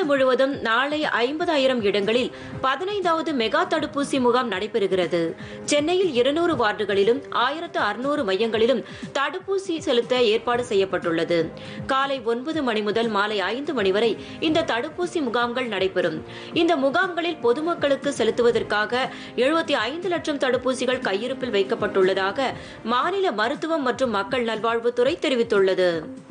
முழுவதும் நாளை ஐம்பதாயிரம் இடங்களில் பதினைந்தாவது மெகா தடுப்பூசி முகாம் நடைபெறுகிறது சென்னையில் இருநூறு வார்டுகளிலும் ஆயிரத்து அறுநூறு மையங்களிலும் தடுப்பூசி செலுத்த ஏற்பாடு செய்யப்பட்டுள்ளது காலை ஒன்பது மணி முதல் மாலை ஐந்து மணி வரை இந்த தடுப்பூசி முகாம்கள் நடைபெறும் இந்த முகாம்களில் பொதுமக்களுக்கு செலுத்துவதற்காக எழுபத்தி ஐந்து லட்சம் தடுப்பூசிகள் கையிருப்பில் வைக்கப்பட்டுள்ளதாக மாநில மருத்துவம் மற்றும் மக்கள் நல்வாழ்வுத்துறை தெரிவித்துள்ளது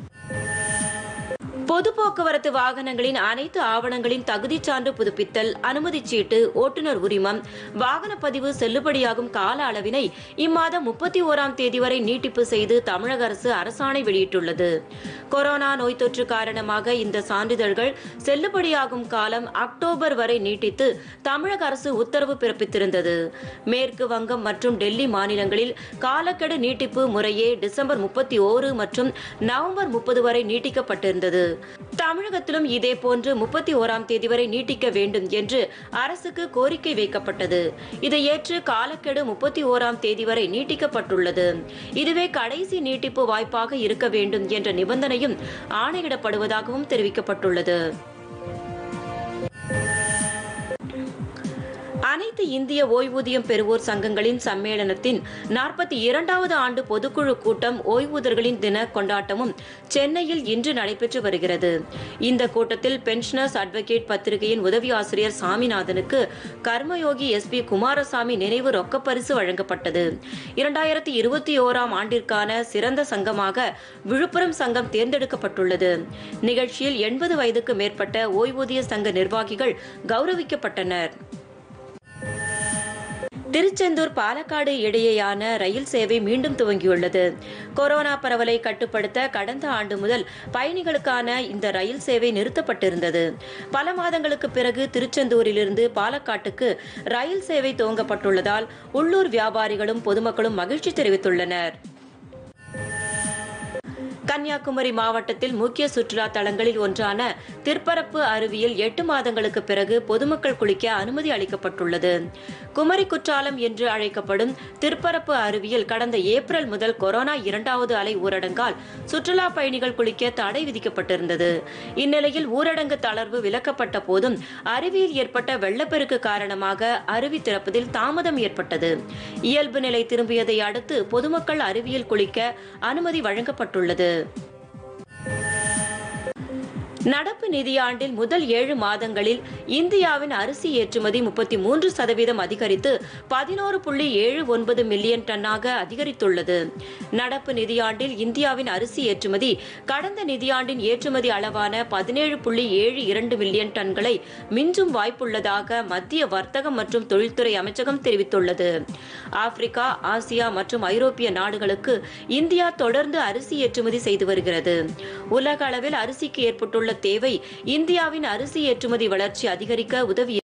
பொது போக்குவரத்து வாகனங்களின் அனைத்து ஆவணங்களின் தகுதிச் சான்று புதுப்பித்தல் அனுமதிச் சீட்டு ஓட்டுநர் உரிமம் வாகன பதிவு செல்லுபடியாகும் கால அளவினை இம்மாதம் முப்பத்தி ஓராம் தேதி வரை நீட்டிப்பு செய்து தமிழக அரசு அரசாணை வெளியிட்டுள்ளது கொரோனா நோய் தொற்று காரணமாக இந்த சான்றிதழ்கள் செல்லுபடியாகும் காலம் அக்டோபர் வரை நீட்டித்து தமிழக அரசு உத்தரவு பிறப்பித்திருந்தது மேற்கு வங்கம் மற்றும் டெல்லி மாநிலங்களில் காலக்கெடு நீட்டிப்பு முறையே டிசம்பர் முப்பத்தி ஓரு மற்றும் நவம்பர் முப்பது வரை நீட்டிக்கப்பட்டிருந்தது தமிழகத்திலும் இதேபோன்று முப்பத்தி ஓராம் தேதி வரை நீட்டிக்க வேண்டும் என்று அரசுக்கு கோரிக்கை வைக்கப்பட்டது இதை ஏற்று காலக்கெடு முப்பத்தி ஓராம் தேதி வரை நீட்டிக்கப்பட்டுள்ளது இதுவே கடைசி நீட்டிப்பு வாய்ப்பாக இருக்க வேண்டும் என்ற நிபந்தனையும் ஆணையிடப்படுவதாகவும் தெரிவிக்கப்பட்டுள்ளது அனைத்து இந்திய ஓய்வூதியம் பெறுவோர் சங்கங்களின் சம்மேளனத்தின் நாற்பத்தி இரண்டாவது ஆண்டு பொதுக்குழு கூட்டம் ஓய்வூதர்களின் தின கொண்டாட்டமும் சென்னையில் இன்று நடைபெற்று வருகிறது இந்த கூட்டத்தில் பென்ஷனர்ஸ் அட்வொகேட் பத்திரிகையின் உதவி ஆசிரியர் சாமிநாதனுக்கு கர்மயோகி எஸ் பி குமாரசாமி நினைவு ரொக்கப்பரிசு வழங்கப்பட்டது இரண்டாயிரத்தி இருபத்தி ஓராம் ஆண்டிற்கான சிறந்த சங்கமாக விழுப்புரம் சங்கம் தேர்ந்தெடுக்கப்பட்டுள்ளது நிகழ்ச்சியில் எண்பது வயதுக்கு மேற்பட்ட ஓய்வூதிய சங்க நிர்வாகிகள் கௌரவிக்கப்பட்டனர் திருச்செந்தூர் பாலக்காடு இடையேயான ரயில் சேவை மீண்டும் துவங்கியுள்ளது கொரோனா பரவலை கட்டுப்படுத்த கடந்த ஆண்டு முதல் பயணிகளுக்கான இந்த ரயில் சேவை நிறுத்தப்பட்டிருந்தது பல மாதங்களுக்கு பிறகு திருச்செந்தூரிலிருந்து பாலக்காட்டுக்கு ரயில் சேவை துவங்கப்பட்டுள்ளதால் உள்ளூர் வியாபாரிகளும் பொதுமக்களும் மகிழ்ச்சி தெரிவித்துள்ளனர் கன்னியாகுமரி மாவட்டத்தில் முக்கிய சுற்றுலா தலங்களில் ஒன்றான திருப்பரப்பு அருவியில் எட்டு மாதங்களுக்கு பிறகு பொதுமக்கள் குளிக்க அனுமதி அளிக்கப்பட்டுள்ளது குமரி குற்றாலம் என்று அழைக்கப்படும் திருப்பரப்பு அருவியில் கடந்த ஏப்ரல் முதல் கொரோனா இரண்டாவது அலை ஊரடங்கால் சுற்றுலா பயணிகள் குளிக்க தடை விதிக்கப்பட்டிருந்தது இந்நிலையில் ஊரடங்கு தளர்வு விலக்கப்பட்ட போதும் அருவியில் ஏற்பட்ட வெள்ளப்பெருக்கு காரணமாக அருவி திறப்பதில் தாமதம் ஏற்பட்டது இயல்பு நிலை திரும்பியதை அடுத்து பொதுமக்கள் அருவியில் குளிக்க அனுமதி வழங்கப்பட்டுள்ளது நடப்பு நிதியாண்டில் முதல் ஏழு மாதங்களில் இந்தியாவின் அரிசி ஏற்றுமதி முப்பத்தி மூன்று சதவீதம் அதிகரித்து பதினோரு புள்ளி ஏழு ஒன்பது மில்லியன் டன்னாக அதிகரித்துள்ளது நடப்பு நிதியாண்டில் இந்தியாவின் அரிசி ஏற்றுமதி கடந்த நிதியாண்டின் ஏற்றுமதி அளவான பதினேழு புள்ளி ஏழு இரண்டு மில்லியன் டன்களை மிஞ்சும் வாய்ப்புள்ளதாக மத்திய வர்த்தகம் மற்றும் தொழில்துறை அமைச்சகம் தெரிவித்துள்ளது ஆப்பிரிக்கா ஆசியா மற்றும் ஐரோப்பிய நாடுகளுக்கு இந்தியா தொடர்ந்து அரிசி ஏற்றுமதி செய்து வருகிறது உலக அளவில் அரிசிக்கு ஏற்பட்டுள்ள தேவை இந்தியாவின் அரிசி ஏற்றுமதி வளர்ச்சி அதிகரிக்க உதவி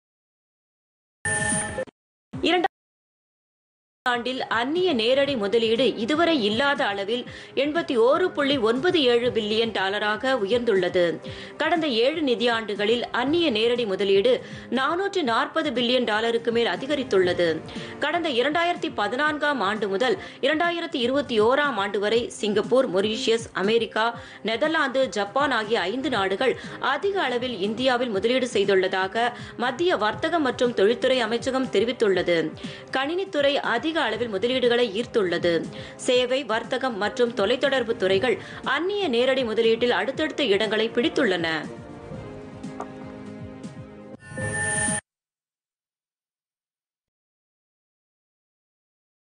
இரண்டாம் ஆண்டில் அந்நிய நேரடி முதலீடு இதுவரை இல்லாத அளவில் எண்பத்தி ஓரு புள்ளி ஒன்பது ஏழு பில்லியன் டாலராக உயர்ந்துள்ளது கடந்த ஏழு நிதியாண்டுகளில் அந்நிய நேரடி முதலீடு நானூற்று நாற்பது பில்லியன் டாலருக்கு மேல் அதிகரித்துள்ளது கடந்த இரண்டாயிரத்தி பதினான்காம் ஆண்டு முதல் இரண்டாயிரத்தி இருபத்தி ஓராம் ஆண்டு வரை Singapore Mauritius America Netherlands Japan ஆகிய ஐந்து நாடுகள் அதிக அளவில் இந்தியாவில் முதலீடு செய்துள்ளதாக மத்திய வர்த்தக மற்றும் தொழில்துறை அமைச்சகம் தெரிவித்துள்ளது கணினித்துறை அதிக அளவில் முதலீடுகளை ஈர்த்துள்ளது சேவை வர்த்தகம் மற்றும் தொலைத்தொடர்பு துறைகள் அந்நிய நேரடி முதலீட்டில் அடுத்தடுத்த இடங்களை பிடித்துள்ளன